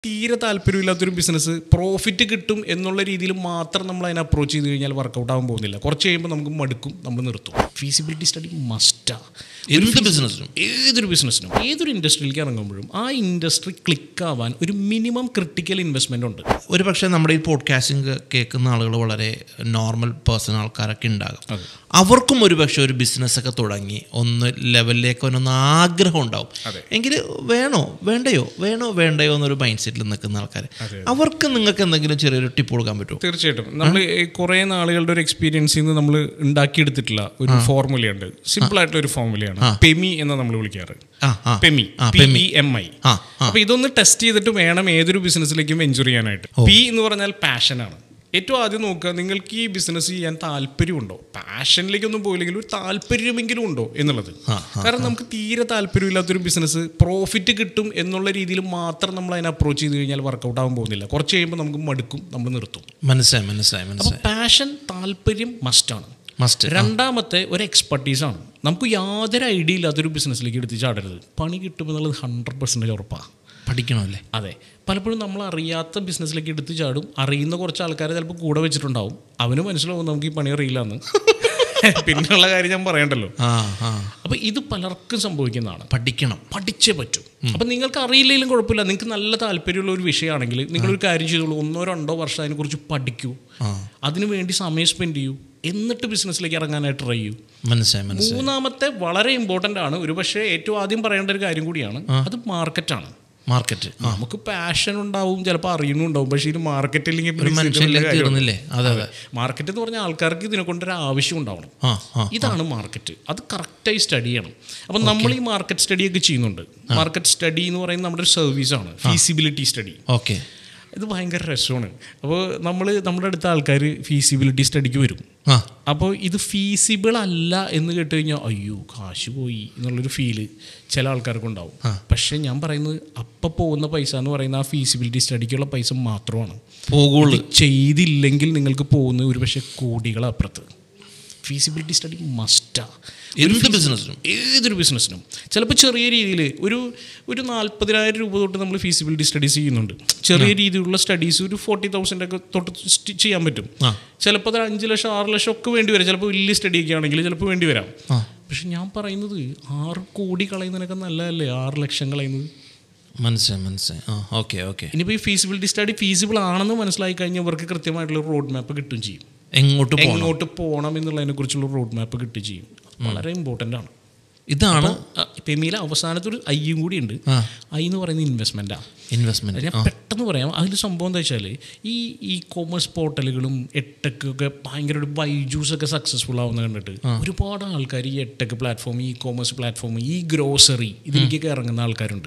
തീരെ താല്പര്യമില്ലാത്തൊരു business profit കിട്ടും എന്നുള്ള രീതിയിൽ മാത്രം നമ്മൾ അതിനെ അപ്രോച്ച് ചെയ്ത് കഴിഞ്ഞാൽ വർക്കൗട്ട് ആവാൻ പോകുന്നില്ല കുറച്ച് കഴിയുമ്പോൾ നമുക്ക് മടുക്കും നമ്മൾ നിർത്തും ഫീസിബിലിറ്റി സ്റ്റഡി മസ്റ്റാ എന്ത് ബിസിനസ്സിനും ഏതൊരു ബിസിനസ്സിനും ഏതൊരു ഇൻഡസ്ട്രിയിലേക്ക് ഇറങ്ങുമ്പോഴും ആ ഇൻഡസ്ട്രി ക്ലിക്ക് ആവാൻ ഒരു മിനിമം ക്രിട്ടിക്കൽ ഇൻവെസ്റ്റ്മെന്റ് ഉണ്ട് ഒരു പക്ഷേ നമ്മുടെ ഈ പോഡ്കാസ്റ്റിംഗ് കേൾക്കുന്ന ആളുകൾ വളരെ നോർമൽ പേഴ്സൺ ആൾക്കാരൊക്കെ ഉണ്ടാകും അതെ. അവർക്കും ഒരു പക്ഷേ ഒരു ബിസിനസ്സൊക്കെ തുടങ്ങി ഒന്ന് ലെവലിലേക്ക് ഒന്ന് ആഗ്രഹം ഉണ്ടാവും അതെ. എങ്കിൽ വേണോ വേണ്ടയോ വേണോ വേണ്ടയോ എന്നൊരു മൈൻഡ് സെറ്റിൽ നിൽക്കുന്ന ആൾക്കാർ അതെ. അവർക്ക് നിങ്ങൾക്ക് എന്തെങ്കിലും ചെറിയൊരു ടിപ്പ് കൊടുക്കാൻ പറ്റുമോ തീർച്ചയായിട്ടും നമ്മൾ കുറേ നാളുകളുടെ ഒരു എക്സ്പീരിയൻസിൽ നിന്ന് നമ്മൾ ഉണ്ടാക്കിയെടുത്തിട്ടുള്ള ഒരു ഫോർമുലയുണ്ട് സിമ്പിൾ ആയിട്ടുള്ള ഒരു ഫോർമുലയാണ് പെമി എന്ന് നമ്മൾ വിളിക്കാറ് ആ ആ പെമി ആ, പി പെമി. ഇ എം ഐ ആ ആ അപ്പൊ ഇതൊന്ന് ടെസ്റ്റ് ചെയ്തിട്ട് വേണം ഏതൊരു ബിസിനസ്സിലേക്കും വെഞ്ചർ ചെയ്യാനായിട്ട് പി എന്ന് പറഞ്ഞാൽ പാഷനാണ് ഏറ്റവും ആദ്യം നോക്കുക നിങ്ങൾക്ക് ഈ ബിസിനസ് ചെയ്യാൻ താല്പര്യമുണ്ടോ പാഷനിലേക്കൊന്നും പോയില്ലെങ്കിൽ ഒരു താല്പര്യമെങ്കിലും ഉണ്ടോ എന്നുള്ളത് ആ, കാരണം നമുക്ക് തീരെ താല്പര്യമില്ലാത്തൊരു ബിസിനസ് പ്രോഫിറ്റ് കിട്ടും എന്നുള്ള രീതിയിൽ മാത്രം നമ്മൾ അതിനെ അപ്രോച്ച് ചെയ്ത് കഴിഞ്ഞാൽ വർക്കൗട്ട് ആവാൻ പോകുന്നില്ല കുറച്ച് കഴിയുമ്പോൾ നമുക്ക് മടുക്കും നമ്മൾ നിർത്തും മനസ്സിലായി മനസ്സിലായി അപ്പോൾ മനസ്സിലായി പാഷൻ താല്പര്യം മസ്റ്റാണ് മസ്റ്റ് രണ്ടാമത്തെ ഒരു എക്സ്പെർട്ടീസാണ് നമുക്ക് യാതൊരു ഐഡിയ ഇല്ലാത്തൊരു ബിസിനസ്സിലേക്ക് എടുത്ത് ചാടരുത് പണി കിട്ടുമെന്നുള്ളത് ഹൺഡ്രഡ് പെർസെൻറ്റേജ് ഉറപ്പാണ് പഠിക്കണമല്ലേ അതെ പലപ്പോഴും നമ്മൾ അറിയാത്ത ബിസിനസ്സിലേക്ക് എടുത്ത് ചാടും അറിയുന്ന കുറച്ച് ആൾക്കാരെ ചിലപ്പോൾ കൂടെ വെച്ചിട്ടുണ്ടാവും അവന് മനസ്സിലാവും നമുക്ക് ഈ പണി അറിയില്ല എന്ന് പിന്നെയുള്ള കാര്യം ഞാൻ പറയണ്ടല്ലോ ആ ആ അപ്പോൾ ഇത് പലർക്കും സംഭവിക്കുന്നതാണ് പഠിക്കണം പഠിച്ചേ പറ്റൂ അപ്പം നിങ്ങൾക്ക് അറിയില്ലെങ്കിലും കുഴപ്പമില്ല നിങ്ങൾക്ക് നല്ല താല്പര്യമുള്ള ഒരു വിഷയമാണെങ്കിൽ നിങ്ങളൊരു കാര്യം ചെയ്തോളൂ ഒന്നോ രണ്ടോ വർഷം അതിനെക്കുറിച്ച് പഠിക്കൂ ആ അതിനു വേണ്ടി സമയം സ്പെൻഡ് ചെയ്യൂ എന്നിട്ട് ബിസിനസ്സിലേക്ക് ഇറങ്ങാനായിട്ട് ട്രൈ ചെയ്യൂ മനസ്സിലായി മനസ്സിലായി മൂന്നാമത്തെ വളരെ ഇമ്പോർട്ടൻ്റ് ആണ് ഒരു പക്ഷേ ഏറ്റവും ആദ്യം പറയേണ്ട ഒരു കാര്യം കൂടിയാണ് അത് മാർക്കറ്റാണ് മാർക്കറ്റ് നമുക്ക് പാഷൻ ഉണ്ടാവും ചിലപ്പോൾ അറിയുന്നുണ്ടാവും പക്ഷേ ഇത് മാർക്കറ്റ് ഒരു മനുഷ്യനിലേക്ക് തീർന്നില്ലേ അതെ അതെ മാർക്കറ്റ് എന്ന് പറഞ്ഞാൽ ആൾക്കാർക്ക് ഇതിനെ കൊണ്ടൊരു ആവശ്യം ഉണ്ടാവണം ആ ആ ഇതാണ് മാർക്കറ്റ് അത് കറക്റ്റായി സ്റ്റഡി ചെയ്യണം അപ്പം നമ്മൾ ഈ മാർക്കറ്റ് സ്റ്റഡി ഒക്കെ ചെയ്യുന്നുണ്ട് മാർക്കറ്റ് സ്റ്റഡി എന്ന് പറയുന്നത് നമ്മുടെ ഒരു സർവീസാണ് ഫീസിബിലിറ്റി സ്റ്റഡി ഓക്കെ ഇത് ഭയങ്കര രസമാണ് അപ്പോൾ നമ്മൾ നമ്മുടെ അടുത്ത ആൾക്കാർ ഫീസിബിലിറ്റി സ്റ്റഡിക്ക് വരും ആ അപ്പോൾ ഇത് ഫീസിബിൾ അല്ല എന്ന് കേട്ട് കഴിഞ്ഞാൽ അയ്യോ കാശ് പോയി എന്നുള്ളൊരു ഫീല് ചില ആൾക്കാർക്ക് ഉണ്ടാവും പക്ഷേ ഞാൻ പറയുന്നത് അപ്പം പോകുന്ന പൈസ എന്ന് പറയുന്ന ആ ഫീസിബിലിറ്റി സ്റ്റഡിക്കുള്ള പൈസ മാത്രമാണ് പോകുള്ളൂ ഇത് ചെയ്തില്ലെങ്കിൽ നിങ്ങൾക്ക് പോകുന്നത് ഒരു പക്ഷേ കോടികളപ്പുറത്ത് ഫീസിബിലിറ്റി സ്റ്റഡി മസ്റ്റാ എന്ത് ബിസിനസ്സിനും ഏതൊരു ബിസിനസ്സിനും ചിലപ്പോൾ ചെറിയ രീതിയിൽ ഒരു ഒരു നാൽപ്പതിനായിരം രൂപ തൊട്ട് നമ്മൾ ഫീസിബിലിറ്റി സ്റ്റഡീസ് ചെയ്യുന്നുണ്ട് ചെറിയ രീതിയിലുള്ള സ്റ്റഡീസ് ഒരു ഫോർട്ടി തൗസൻഡ് ഒക്കെ തൊട്ട് സ്റ്റ് ചെയ്യാൻ പറ്റും ആ. ചിലപ്പോൾ അത് അഞ്ച് ലക്ഷം ആറ് ലക്ഷം ഒക്കെ വേണ്ടി വരാം ചിലപ്പോൾ വലിയ സ്റ്റഡി ഒക്കെ ആണെങ്കിൽ ചിലപ്പോൾ വേണ്ടി വരാം ആ പക്ഷെ ഞാൻ പറയുന്നത് ആറ് കോടി കളയുന്നതിനൊക്കെ നല്ലതല്ലേ ആറ് ലക്ഷം കളയുന്നത് മനസ്സിലായി മനസ്സിലായി ആ ഓക്കെ ഓക്കെ ഇനിയിപ്പോൾ ഈ ഫീസിബിലിറ്റി സ്റ്റഡി ഫീസിബിൾ ആണെന്ന് മനസ്സിലായി കഴിഞ്ഞാൽ അവർക്ക് കൃത്യമായിട്ടുള്ള റോഡ് മാപ്പ് കിട്ടും ചെയ്യും എങ്ങോട്ട് പോകണം എങ്ങോട്ട് പോകണം എന്നുള്ളതിനെ കുറിച്ചുള്ള റോഡ് മാപ്പ് കിട്ടും ചെയ്യും വളരെ ഇമ്പോർട്ടൻ്റ് ആണ് ഇതാണ് പെമിയിലെ അവസാനത്തെ ഒരു ഐയും കൂടി ഉണ്ട് ആ ഐ എന്ന് പറയുന്നത് ഇൻവെസ്റ്റ്മെൻറ്റാണ് ഇൻവെസ്റ്റ്മെന്റ് ഞാൻ പെട്ടെന്ന് പറയാം അതിൽ സംഭവം എന്താ വെച്ചാൽ ഈ ഇ കോമേഴ്സ് പോർട്ടലുകളും എട്ടക്കൊക്കെ ഭയങ്കര ഒരു ബൈജൂസ് ഒക്കെ സക്സസ്ഫുൾ ആവുന്ന കണ്ടിട്ട് ഒരുപാട് ആൾക്കാർ ഈ എട്ടക്ക് പ്ലാറ്റ്ഫോം ഈ കോമേഴ്സ് പ്ലാറ്റ്ഫോം ഈ ഗ്രോസറി ഇതിലേക്കൊക്കെ ഇറങ്ങുന്ന ആൾക്കാരുണ്ട്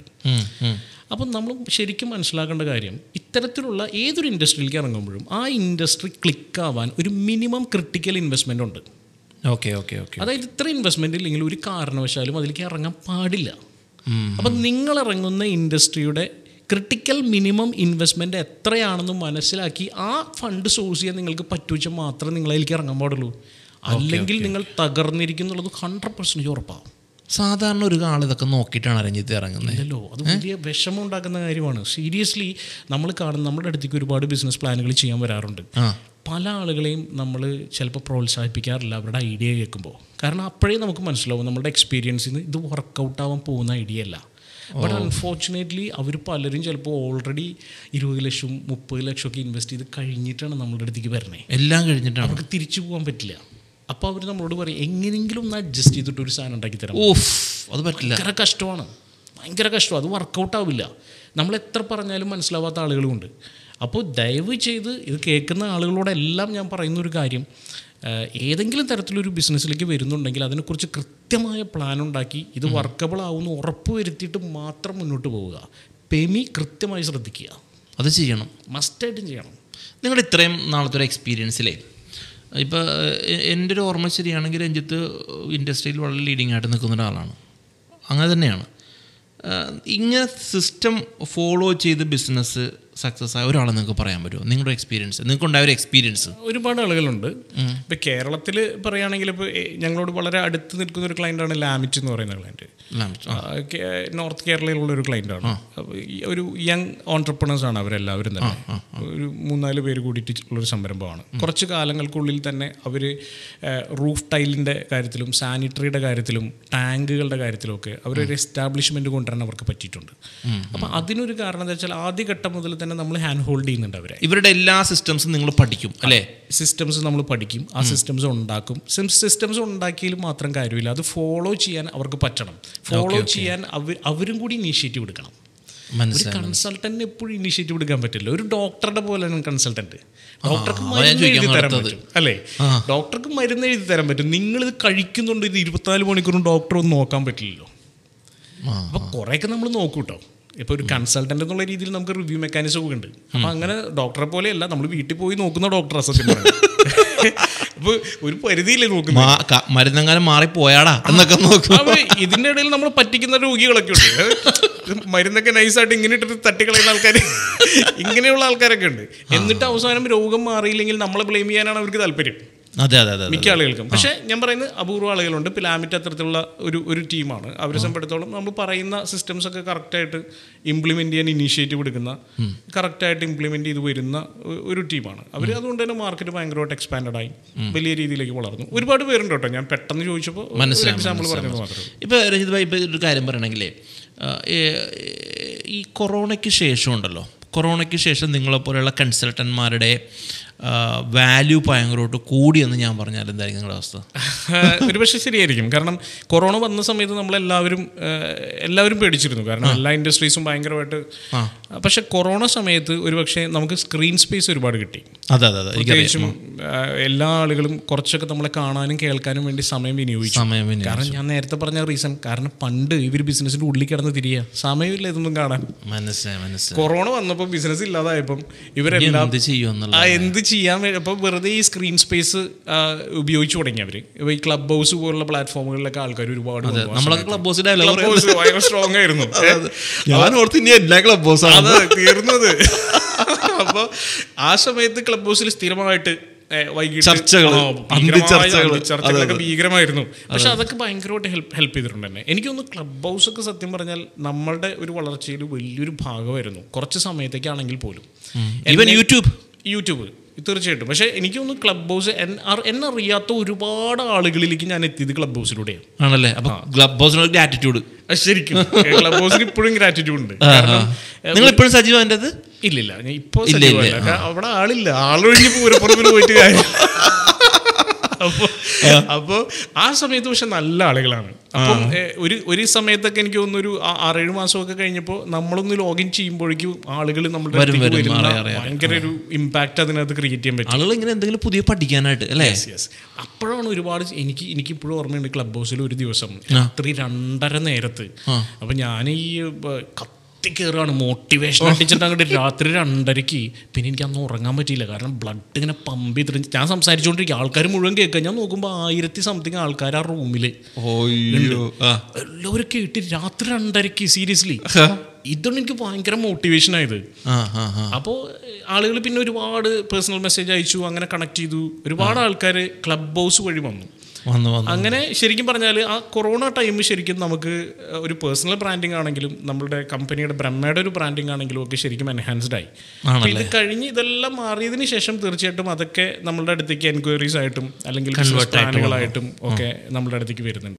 അപ്പം നമ്മൾ ശരിക്കും മനസ്സിലാക്കേണ്ട കാര്യം ഇത്തരത്തിലുള്ള ഏതൊരു ഇൻഡസ്ട്രിയിലേക്ക് ഇറങ്ങുമ്പോഴും ആ ഇൻഡസ്ട്രി ക്ലിക്ക് ആവാൻ ഒരു മിനിമം ക്രിട്ടിക്കൽ ഇൻവെസ്റ്റ്മെൻ്റ് ഉണ്ട് ഓക്കെ ഓക്കെ ഓക്കെ അതായത് ഇത്ര ഇൻവെസ്റ്റ്മെൻ്റ് ഇല്ലെങ്കിൽ ഒരു കാരണവശാലും അതിലേക്ക് ഇറങ്ങാൻ പാടില്ല അപ്പം നിങ്ങൾ ഇറങ്ങുന്ന ഇൻഡസ്ട്രിയുടെ ക്രിട്ടിക്കൽ മിനിമം ഇൻവെസ്റ്റ്മെൻറ്റ് എത്രയാണെന്ന് മനസ്സിലാക്കി ആ ഫണ്ട് സോഴ്സ് ചെയ്യാൻ നിങ്ങൾക്ക് പറ്റുവെച്ചാൽ മാത്രമേ നിങ്ങൾ അതിലേക്ക് ഇറങ്ങാൻ പാടുള്ളൂ അല്ലെങ്കിൽ നിങ്ങൾ തകർന്നിരിക്കുന്നുള്ളത് ഹൺഡ്രഡ് പെർസെൻറ്റേജ് ഉറപ്പാണ് സാധാരണ ഒരു ആൾ ഇതൊക്കെ നോക്കിയിട്ടാണ് അരഞ്ഞിട്ട് ഇറങ്ങുന്നത് ഇല്ലല്ലോ അത് വലിയ വിഷമം ഉണ്ടാക്കുന്ന കാര്യമാണ് സീരിയസ്ലി നമ്മൾ കാണുന്ന നമ്മുടെ അടുത്തേക്ക് ഒരുപാട് ബിസിനസ് പ്ലാനുകൾ ചെയ്യാൻ വരാറുണ്ട് ആ പല ആളുകളെയും നമ്മൾ ചിലപ്പോൾ പ്രോത്സാഹിപ്പിക്കാറില്ല അവരുടെ ഐഡിയ കേൾക്കുമ്പോൾ കാരണം അപ്പോഴേ നമുക്ക് മനസ്സിലാവും നമ്മുടെ എക്സ്പീരിയൻസിൽ നിന്ന് ഇത് വർക്കൗട്ട് ആവാൻ പോകുന്ന ഐഡിയ അല്ല ബട്ട് അൺഫോർച്ചുനേറ്റ്ലി അവർ പലരും ചിലപ്പോൾ ഓൾറെഡി ഇരുപത് ലക്ഷം മുപ്പത് ലക്ഷം ഒക്കെ ഇൻവെസ്റ്റ് ചെയ്ത് കഴിഞ്ഞിട്ടാണ് നമ്മളുടെ അടുത്തേക്ക് വരണേ എല്ലാം കഴിഞ്ഞിട്ടാണ് അവർക്ക് തിരിച്ചു പോകാൻ പറ്റില്ല അപ്പോൾ അവർ നമ്മളോട് പറയും എങ്ങനെയെങ്കിലും ഒന്ന് അഡ്ജസ്റ്റ് ചെയ്തിട്ട് ഒരു സാധനം ഉണ്ടാക്കി തരാം ഓഫ് അത് പറ്റില്ല ഭയങ്കര കഷ്ടമാണ് ഭയങ്കര കഷ്ടമാണ് അത് വർക്കൗട്ട് ആവില്ല നമ്മൾ എത്ര പറഞ്ഞാലും മനസ്സിലാവാത്ത ആളുകളുമുണ്ട് അപ്പോൾ ദയവ് ചെയ്ത് ഇത് കേൾക്കുന്ന ആളുകളോടെല്ലാം ഞാൻ പറയുന്ന ഒരു കാര്യം ഏഹ്, ഏതെങ്കിലും തരത്തിലൊരു ബിസിനസ്സിലേക്ക് വരുന്നുണ്ടെങ്കിൽ അതിനെക്കുറിച്ച് കൃത്യമായ പ്ലാൻ ഉണ്ടാക്കി ഇത് വർക്കബിൾ ആവുമെന്ന് ഉറപ്പ് വരുത്തിയിട്ട് മാത്രം മുന്നോട്ട് പോവുക പെമി കൃത്യമായി ശ്രദ്ധിക്കുക അത് ചെയ്യണം മസ്റ്റായിട്ടും ചെയ്യണം നിങ്ങളുടെ ഇത്രയും നാളത്തെ ഒരു എക്സ്പീരിയൻസിലേ ഇപ്പോൾ എൻ്റെ ഒരു ഓർമ്മ ശരിയാണെങ്കിൽ രഞ്ജിത്ത് ഇൻഡസ്ട്രിയിൽ വളരെ ലീഡിംഗ് ആയിട്ട് നിൽക്കുന്ന ഒരാളാണ് അങ്ങനെ തന്നെയാണ് ഏഹ് ഇങ്ങനെ സിസ്റ്റം ഫോളോ ചെയ്ത് ബിസിനസ് സക്സസ് ആയ ഒരാളെ നിങ്ങൾക്ക് പറയാൻ പറ്റുമോ നിങ്ങളുടെ എക്സ്പീരിയൻസ് നിങ്ങൾക്ക് ഉണ്ടായ ഒരു എക്സ്പീരിയൻസ് ഒരുപാട് ആളുകളുണ്ട് ഇപ്പൊ കേരളത്തിൽ പറയുകയാണെങ്കിൽ ഇപ്പോൾ ഞങ്ങളോട് വളരെ അടുത്ത് നിൽക്കുന്ന ഒരു ക്ലയൻ്റാണ് ലാമിറ്റ് എന്ന് പറയുന്ന ക്ലയൻറ്റ് നോർത്ത് കേരളയിലുള്ള ഒരു ക്ലയൻ്റാണ് ഒരു യങ് ഓൺടർപ്രണേഴ്സ് ആണ് അവരെല്ലാവരും തന്നെ ഒരു മൂന്നാല് പേര് കൂടിയിട്ട് ഉള്ളൊരു സംരംഭമാണ് കുറച്ച് കാലങ്ങൾക്കുള്ളിൽ തന്നെ അവർ റൂഫ് ടൈലിൻ്റെ കാര്യത്തിലും സാനിറ്ററിയുടെ കാര്യത്തിലും ടാങ്കുകളുടെ കാര്യത്തിലും ഒക്കെ അവരൊരു എസ്റ്റാബ്ലിഷ്മെൻറ്റ് കൊണ്ടുവരാൻ അവർക്ക് പറ്റിയിട്ടുണ്ട് അപ്പം അതിനൊരു കാരണം എന്താ വെച്ചാൽ ആദ്യഘട്ടം മുതൽ തന്നെ നമ്മൾ ഹാൻഡ് ഹോൾഡ് ചെയ്യുന്നുണ്ട് അവരെ ഇവരുടെ എല്ലാ സിസ്റ്റംസും നിങ്ങൾ പഠിക്കും അല്ലേ സിസ്റ്റംസ് നമ്മൾ പഠിക്കും ആ സിസ്റ്റംസ് ഉണ്ടാക്കും സിസ്റ്റംസ് ഉണ്ടാക്കിയാലും മാത്രം കാര്യമില്ല അത് ഫോളോ ചെയ്യാൻ അവർക്ക് പറ്റണം ഫോളോ ചെയ്യാൻ അവർ അവരും കൂടി ഇനീഷ്യേറ്റീവ് എടുക്കണം ഒരു മനസ്സിലായി കൺസൾട്ടന്റ് എപ്പോഴും ഇനീഷ്യേറ്റീവ് എടുക്കാൻ പറ്റില്ല ഒരു ഡോക്ടറുടെ പോലെയാണ് കൺസൾട്ടന്റ് ഡോക്ടർക്ക് അതാ ഞാൻ മരുന്ന് ചോദിക്കാൻ എഴുതി തരാൻ വന്നത്. പറ്റും അല്ലേ ഡോക്ടർക്ക് മരുന്ന് എഴുതി തരാൻ പറ്റും നിങ്ങൾ ഇത് കഴിക്കുന്നുണ്ട് ഇത് ഇരുപത്തിനാല് മണിക്കൂറും ഡോക്ടർ ഒന്നും നോക്കാൻ പറ്റില്ലല്ലോ ആ അപ്പൊ കുറെയൊക്കെ നമ്മൾ നോക്കും കേട്ടോ ഇപ്പൊ ഒരു കൺസൾട്ടന്റ് എന്നുള്ള രീതിയിൽ നമുക്ക് റിവ്യൂ മെക്കാനിസം ഒക്കെ ഉണ്ട് അപ്പൊ അങ്ങനെ ഡോക്ടറെ പോലെയല്ല നമ്മൾ വീട്ടിൽ പോയി നോക്കുന്ന ഡോക്ടർ സത്യം അപ്പൊ ഒരു പരിധിയില്ലേ നോക്കുന്നത് മാ- ക- മരുന്നെങ്ങാനും മാറിപ്പോയാടാ എന്നൊക്കെ നോക്കും അവര് ഇതിന്റെ ഇടയിൽ നമ്മൾ പറ്റിക്കുന്ന രോഗികളൊക്കെ ഉണ്ട് ഇത് മരുന്നൊക്കെ നൈസായിട്ട് ഇങ്ങനെ ഇട്ടിട്ട് തട്ടിക്കളയുന്ന ആൾക്കാർ ഇങ്ങനെയുള്ള ആൾക്കാരൊക്കെ ഉണ്ട് എന്നിട്ട് അവസാനം രോഗം മാറിയില്ലെങ്കിൽ നമ്മളെ ബ്ലെയിം ചെയ്യാനാണ് അവർക്ക് താല്പര്യം അതെ അതെ അതെ അതെ മിക്ക ആളുകൾക്കും പക്ഷേ ഞാൻ പറയുന്നത് അപൂർവ ആളുകളുണ്ട് പിലാമിറ്റ് അത്തരത്തിലുള്ള ഒരു ഒരു ടീമാണ് അവരെ സംബന്ധിച്ചിടത്തോളം നമ്മൾ പറയുന്ന സിസ്റ്റംസ് ഒക്കെ കറക്റ്റായിട്ട് ഇംപ്ലിമെന്റ് ചെയ്യാൻ ഇനീഷ്യേറ്റീവ് എടുക്കുന്ന കറക്റ്റായിട്ട് ഇംപ്ലിമെന്റ് ചെയ്ത് വരുന്ന ഒ- ഒരു ടീമാണ് അവർ അതുകൊണ്ട് തന്നെ മാർക്കറ്റ് ഭയങ്കരമായിട്ട് എക്സ്പാൻഡ് ആയി വലിയ രീതിയിലേക്ക് വളർന്നു ഒരുപാട് പേരുണ്ട് കേട്ടോ ഞാൻ പെട്ടെന്ന് ചോദിച്ചപ്പോൾ മനസ്സിലായി, എക്സാമ്പിൾ പറഞ്ഞത് മാത്രമേ ഇപ്പോൾ രഞ്ജിത് ഭായി ഇപ്പോൾ ഒരു കാര്യം പറയണമെങ്കിലേ ആ, ഏ- ഈ കൊറോണയ്ക്ക് ശേഷം ഉണ്ടല്ലോ കൊറോണയ്ക്ക് ശേഷം നിങ്ങളെപ്പോലെയുള്ള കൺസൾട്ടന്മാരുടെ വാല്യൂ ഭയങ്കരമായിട്ട് കൂടിയെന്ന് ഞാൻ പറഞ്ഞാൽ എന്തായിരിക്കും നിങ്ങളുടെ അവസ്ഥ ഒരു പക്ഷേ ശരിയായിരിക്കും കാരണം കൊറോണ വന്ന സമയത്ത് നമ്മളെല്ലാവരും ഏഹ്, എല്ലാവരും പേടിച്ചിരുന്നു കാരണം എല്ലാ ഇൻഡസ്ട്രീസും ഭയങ്കരമായിട്ട് പക്ഷെ കൊറോണ സമയത്ത് ഒരു പക്ഷേ നമുക്ക് സ്ക്രീൻ സ്പേസ് ഒരുപാട് കിട്ടി അതെ അതെ അതെ എനിക്കറിയാം പ്രത്യേകിച്ചും ഏഹ്, എല്ലാ ആളുകളും കുറച്ചൊക്കെ നമ്മളെ കാണാനും കേൾക്കാനും വേണ്ടി സമയം വിനിയോഗിച്ചു സമയം വിനിയോഗിച്ചു. കാരണം ഞാൻ നേരത്തെ പറഞ്ഞ റീസൺ കാരണം പണ്ട് ഇവർ ബിസിനസ്സിന്റെ ഉള്ളിൽ കിടന്ന് തിരിയുക സമയമില്ല ഇതൊന്നും കാണാൻ മനസ്സിലായി മനസ്സിലായി കൊറോണ വന്നപ്പോൾ ബിസിനസ് ഇല്ലാതായപ്പം ഇനി ഇവരെല്ലാം എന്ത് ചെയ്യുമെന്നുള്ള ആ എന്ത് ചെയ്യാൻ വേ- അപ്പൊ വെറുതെ ഈ സ്ക്രീൻ സ്പേസ് ഉപയോഗിച്ചു തുടങ്ങി അവര് ഇപ്പൊ ഈ ക്ലബ് ഹൗസ് പോലുള്ള പ്ലാറ്റ്ഫോമുകളിലൊക്കെ ആൾക്കാർ ഒരുപാട് വന്നു ആ നമ്മളൊക്കെ ക്ലബ് ഹൗസിന്റെ ക്ലബ് ഹൗസ് ഭയങ്കര സ്ട്രോങ് ആയിരുന്നു ഞാൻ ഓർത്ത് ഇനി എല്ലാ ക്ലബ് ഹൗസാണ് അതെ തീർന്നത് അപ്പൊ ആ സമയത്ത് ക്ലബ് ഹൗസിൽ സ്ഥിരമായിട്ട് ഏ, വൈകിട്ട് ചർച്ചകള്, ആ, അന്തി ഭീകരമായ ചർച്ചകള്. അന്തി ചർച്ചകളൊക്കെ ഭീകരമായിരുന്നു പക്ഷെ അതൊക്കെ ഭയങ്കരമായിട്ട് ഹെൽപ്പ് ഹെൽപ്പ് ചെയ്തിട്ടുണ്ട് തന്നെ എനിക്കൊന്ന് ക്ലബ് ഹൗസ് ഒക്കെ സത്യം പറഞ്ഞാൽ നമ്മളുടെ ഒരു വളർച്ചയിൽ വലിയൊരു ഭാഗമായിരുന്നു കുറച്ച് സമയത്തേക്കാണെങ്കിൽ പോലും ഈവൻ യൂട്യൂബ് യൂട്യൂബ് തീർച്ചയായിട്ടും പക്ഷേ എനിക്കൊന്ന് ക്ലബ് ഹൗസ് എന്നെ അറിയാത്ത ഒരുപാട് ആളുകളിലേക്ക് ഞാൻ എത്തിയത് ക്ലബ് ഹൗസിലൂടെയാണ് ആണല്ലേ അപ്പൊ ക്ലബ് ഹൗസിനൊരു ഗ്രാറ്റിറ്റ്യൂഡ് അത് ശരിക്കും ക്ലബ് ഹൗസിന് ഇപ്പോഴും ഗ്രാറ്റിറ്റ്യൂഡ് ഉണ്ട് കാരണം നിങ്ങൾ ഇപ്പോഴും സജീവം അതിൻ്റെ അത് ഇല്ലില്ല ഞാൻ ഇപ്പൊ ഇല്ല, സജീവമല്ല. ഇല്ല. കാരണം അവിടെ ആളില്ല ആളൊഴിഞ്ഞ് പൂരപ്പുറപ്പിന് പോയിട്ട് കാര്യം അപ്പൊ അപ്പൊ ആ സമയത്ത് പക്ഷെ നല്ല ആളുകളാണ് അപ്പം ഏ, ഒരു ഒരു സമയത്തൊക്കെ എനിക്ക് തോന്നുന്നു ഒരു ആ- ആറേഴ് മാസമൊക്കെ കഴിഞ്ഞപ്പോൾ നമ്മളൊന്ന് ലോഗിൻ ചെയ്യുമ്പോഴേക്കും ആളുകൾ നമ്മുടെ വരും, അടുത്തേക്ക് വരും. വരുന്ന അറിയാം, അറിയാം, ഭയങ്കര ഒരു ഇമ്പാക്റ്റ് അതിനകത്ത് ക്രിയേറ്റ് ചെയ്യാൻ പറ്റും ആളുകൾ ഇങ്ങനെ എന്തെങ്കിലും പുതിയ പഠിക്കാനായിട്ട് അല്ലേ യെസ് അപ്പോഴാണ് ഒരുപാട് എനിക്ക് എനിക്ക് ഇപ്പോഴും ഓർമ്മയുണ്ട് ക്ലബ് ഹൗസിൽ ഒരു ദിവസം രാത്രി രണ്ടര നേരത്ത് അപ്പൊ ഞാൻ ഈ ബ- കത്തി കയറുകയാണ് മോട്ടിവേഷൻ അടിച്ചിട്ട് അങ്ങോട്ട് രാത്രി രണ്ടരയ്ക്ക് പിന്നെ എനിക്ക് അന്ന് ഉറങ്ങാൻ പറ്റിയില്ല കാരണം ബ്ലഡ് ഇങ്ങനെ പമ്പ് ചെയ്തിട്ട് ഞാൻ സംസാരിച്ചുകൊണ്ടിരിക്കുക ആൾക്കാർ മുഴുവൻ കേൾക്കുക ഞാൻ നോക്കുമ്പോൾ ആയിരത്തി സംതിങ് ആൾക്കാർ ആ റൂമിൽ ഓയ്യോ ആ എല്ലാവരും കേട്ട് രാത്രി രണ്ടരയ്ക്ക് സീരിയസ്ലി ഇതാണ് എനിക്ക് ഭയങ്കര മോട്ടിവേഷൻ ആയത് ആ ആ ആ അപ്പോൾ ആളുകൾ പിന്നെ ഒരുപാട് പേഴ്സണൽ മെസ്സേജ് അയച്ചു അങ്ങനെ കണക്ട് ചെയ്തു ഒരുപാട് ആൾക്കാർ ക്ലബ് ഹൗസ് വഴി വന്നു വന്നു വന്നു അങ്ങനെ ശരിക്കും പറഞ്ഞാൽ ആ കൊറോണ ടൈം ശരിക്കും നമുക്ക് ഒരു പേഴ്സണൽ ബ്രാൻഡിങ് ആണെങ്കിലും നമ്മളുടെ കമ്പനിയുടെ ബ്രഹ്മയുടെ ഒരു ബ്രാൻഡിങ് ആണെങ്കിലും ഒക്കെ ശരിക്കും എൻഹാൻസ്ഡ് ആയി അപ്പൊ ഇത് കഴിഞ്ഞ് ഇതെല്ലാം മാറിയതിന് ശേഷം തീർച്ചയായിട്ടും അതൊക്കെ നമ്മളുടെ അടുത്തേക്ക് എൻക്വയറീസ് ആയിട്ടും അല്ലെങ്കിൽ ബിസിനസ് പ്ലാനുകളായിട്ടും ഒക്കെ നമ്മളുടെ അടുത്തേക്ക് വരുന്നുണ്ട്